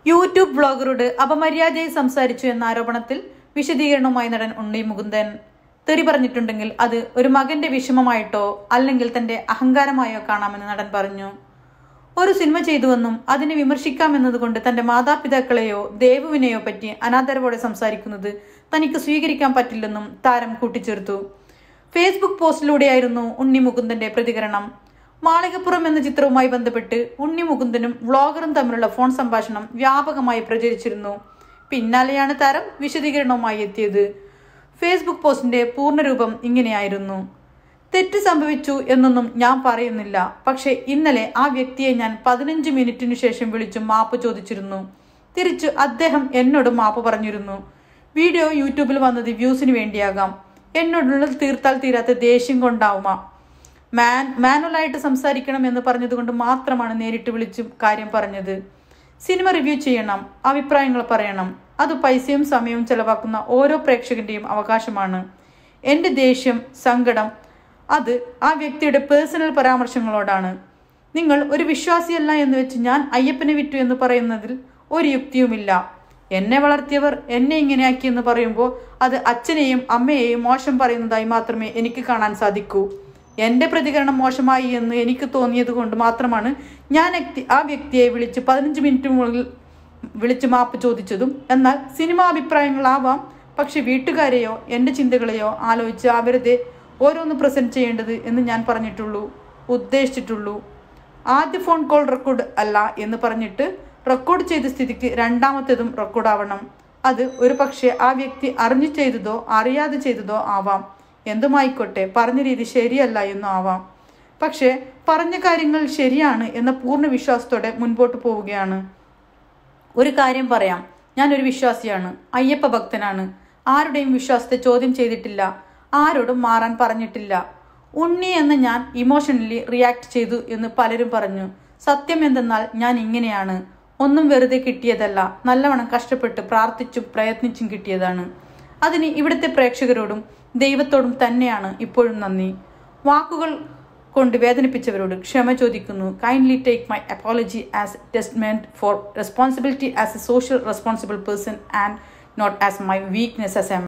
YouTube ബ്ലോഗറോട് അപമര്യാദയായി സംസാരിച്ചു എന്ന ആരോപണത്തിൽ വിശദീകരണവുമായി നടൻ ഉണ്ണി മുകുന്ദൻ തെറി പറഞ്ഞിട്ടുണ്ടെങ്കിൽ അത് ഒരു മകന്റെ വിഷമമായിട്ടോ അല്ലെങ്കിൽ തന്റെ അഹങ്കാരമായോ കാണാമെന്ന് നടൻ പറഞ്ഞു ഒരു സിനിമ ചെയ്തുവെന്നും അതിനെ വിമർശിക്കാമെന്നതുകൊണ്ട് തന്റെ മാതാപിതാക്കളെയോ ദേവുവിനെയോ പറ്റി അനാദരവോടെ സംസാരിക്കുന്നത് തനിക്ക് സ്വീകരിക്കാൻ പറ്റില്ലെന്നും താരം കൂട്ടിച്ചേർത്തു ഫേസ്ബുക്ക് പോസ്റ്റിലൂടെയായിരുന്നു ഉണ്ണി മുകുന്ദന്റെ പ്രതികരണം മാളികപ്പുറം എന്ന ചിത്രവുമായി ബന്ധപ്പെട്ട് ഉണ്ണി മുകുന്ദനും വ്ളോഗറും തമ്മിലുള്ള ഫോൺ സംഭാഷണം വ്യാപകമായി പ്രചരിച്ചിരുന്നു പിന്നാലെയാണ് താരം വിശദീകരണവുമായി എത്തിയത് ഫേസ്ബുക്ക് പോസ്റ്റിന്റെ പൂർണ്ണരൂപം ഇങ്ങനെയായിരുന്നു തെറ്റ് സംഭവിച്ചു എന്നൊന്നും ഞാൻ പറയുന്നില്ല പക്ഷേ ഇന്നലെ ആ വ്യക്തിയെ ഞാൻ പതിനഞ്ച് മിനിറ്റിനു ശേഷം വിളിച്ചു മാപ്പ് ചോദിച്ചിരുന്നു തിരിച്ചു അദ്ദേഹം എന്നോട് മാപ്പ് പറഞ്ഞിരുന്നു വീഡിയോ യൂട്യൂബിൽ വന്നത് വ്യൂസിന് വേണ്ടിയാകാം എന്നോടുള്ള തീർത്താൽ തീരാത്ത ദേഷ്യം കൊണ്ടാവുമ മാൻ മാനുവലായിട്ട് സംസാരിക്കണം എന്ന് പറഞ്ഞതുകൊണ്ട് മാത്രമാണ് നേരിട്ട് വിളിച്ച് കാര്യം പറഞ്ഞത് സിനിമ റിവ്യൂ ചെയ്യണം അഭിപ്രായങ്ങൾ പറയണം അത് പൈസയും സമയവും ചെലവാക്കുന്ന ഓരോ പ്രേക്ഷകന്റെയും അവകാശമാണ് എൻ്റെ ദേഷ്യം സങ്കടം അത് ആ വ്യക്തിയുടെ പേഴ്സണൽ പരാമർശങ്ങളോടാണ് നിങ്ങൾ ഒരു വിശ്വാസിയല്ല എന്ന് വെച്ച് ഞാൻ അയ്യപ്പനെ വിറ്റു എന്ന് പറയുന്നതിൽ ഒരു യുക്തിയുമില്ല എന്നെ വളർത്തിയവർ എന്നെ ഇങ്ങനെയാക്കി എന്ന് പറയുമ്പോൾ അത് അച്ഛനെയും അമ്മയെയും മോശം പറയുന്നതായി മാത്രമേ എനിക്ക് കാണാൻ സാധിക്കൂ എൻ്റെ പ്രതികരണം മോശമായി എന്ന് എനിക്ക് തോന്നിയത് കൊണ്ട് മാത്രമാണ് ഞാൻ വ്യക്തി- ആ വ്യക്തിയെ വിളിച്ച് പതിനഞ്ച് മിനിറ്റ് മുകളിൽ വിളിച്ച് മാപ്പ് ചോദിച്ചതും എന്നാൽ സിനിമാ അഭിപ്രായങ്ങളാവാം പക്ഷെ വീട്ടുകാരെയോ എൻ്റെ ചിന്തകളെയോ ആലോചിച്ച് അവരതെ ഓരോന്ന് പ്രസന്റ് ചെയ്യേണ്ടത് എന്ന് ഞാൻ പറഞ്ഞിട്ടുള്ളൂ ഉദ്ദേശിച്ചിട്ടുള്ളൂ ആദ്യ ഫോൺ കോൾ റെക്കോർഡ് അല്ല എന്ന് പറഞ്ഞിട്ട് റെക്കോർഡ് ചെയ്ത സ്ഥിതിക്ക് രണ്ടാമത്തേതും റെക്കോർഡ് ആവണം അത് ഒരു പക്ഷേ ആ വ്യക്തി അറിഞ്ഞു ചെയ്തതോ അറിയാതെ ചെയ്തതോ ആവാം എന്തുമായിക്കോട്ടെ പറഞ്ഞ രീതി ശരിയല്ല എന്നും ആവാം പക്ഷേ പറഞ്ഞ കാര്യങ്ങൾ ശരിയാണ് എന്ന പൂർണ്ണ വിശ്വാസത്തോടെ മുൻപോട്ട് പോവുകയാണ് ഒരു കാര്യം പറയാം ഞാനൊരു വിശ്വാസിയാണ് അയ്യപ്പ ഭക്തനാണ് ആരുടെയും വിശ്വാസത്തെ ചോദ്യം ചെയ്തിട്ടില്ല ആരോടും മാറാൻ പറഞ്ഞിട്ടില്ല ഉണ്ണി എന്ന ഞാൻ ഇമോഷണലി റിയാക്ട് ചെയ്തു എന്ന് പലരും പറഞ്ഞു സത്യം എന്തെന്നാൽ ഞാൻ ഇങ്ങനെയാണ് ഒന്നും വെറുതെ കിട്ടിയതല്ല നല്ലവണ്ണം കഷ്ടപ്പെട്ട് പ്രാർത്ഥിച്ചും പ്രയത്നിച്ചും കിട്ടിയതാണ് അതിന് ഇവിടുത്തെ പ്രേക്ഷകരോടും ദൈവത്തോടും തന്നെയാണ് ഇപ്പോഴും നന്ദി വാക്കുകൾ കൊണ്ട് വേദനിപ്പിച്ചവരോട് ക്ഷമ ചോദിക്കുന്നു kindly take my apology as testament for responsibility as a social responsible person and not as my weakness as A